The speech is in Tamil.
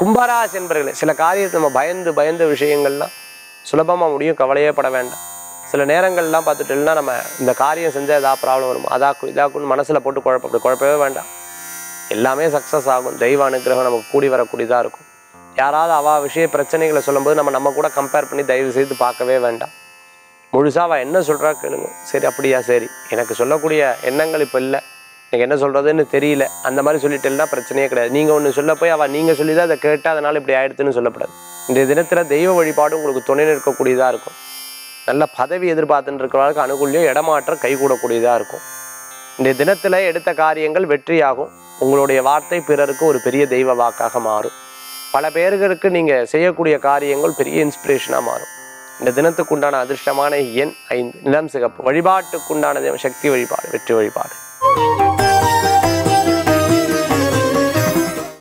கும்பராசி என்பர்களே சில காரியத்தை நம்ம பயந்து பயந்த விஷயங்கள்லாம் சுலபமாக முடியும் கவலையே பட வேண்டாம் சில நேரங்கள்லாம் பார்த்துட்டோம்னா நம்ம இந்த காரியம் செஞ்சால் ஏதாவது ப்ராப்ளம் வரும் அதாக்கும் இதாக்குன்னு மனசில் போட்டு குழப்ப அப்படி குழப்பவே வேண்டாம் எல்லாமே சக்ஸஸ் ஆகும் தெய்வ அனுகிரகம் நமக்கு கூடி வரக்கூடியதாக இருக்கும் யாராவது அவா விஷய பிரச்சனைகளை சொல்லும்போது நம்ம நம்ம கூட கம்பேர் பண்ணி தயவு செய்து பார்க்கவே வேண்டாம் முழுசாக அவள் என்ன சொல்கிறா கேளுங்க சரி அப்படியா சரி எனக்கு சொல்லக்கூடிய எண்ணங்கள் இப்போ இல்லை எனக்கு என்ன சொல்கிறதுன்னு தெரியல அந்த மாதிரி சொல்லிட்டேன்னா பிரச்சனையே கிடையாது நீங்கள் ஒன்று சொல்ல போய் அவள் நீங்கள் சொல்லி தான் அதை கேட்டு அதனால் இப்படி ஆயிடுதுன்னு சொல்லப்படாது இந்த தினத்தில் தெய்வ வழிபாடு உங்களுக்கு துணை நிற்கக்கூடியதாக இருக்கும் நல்ல பதவி எதிர்பார்த்துட்டு இருக்கிறவங்களுக்கு அனுகூலியம் இடமாற்றம் கைகூடக்கூடியதாக இருக்கும் இந்த தினத்தில் எடுத்த காரியங்கள் வெற்றியாகும் உங்களுடைய வார்த்தை பிறருக்கு ஒரு பெரிய தெய்வ வாக்காக மாறும் பல பேர்களுக்கு நீங்கள் செய்யக்கூடிய காரியங்கள் பெரிய இன்ஸ்பிரேஷனாக மாறும் இந்த தினத்துக்குண்டான அதிர்ஷ்டமான எண் ஐந்து நிலம் சிகப்பு வழிபாட்டுக்குண்டான தெய்வம் சக்தி வழிபாடு வெற்றி வழிபாடு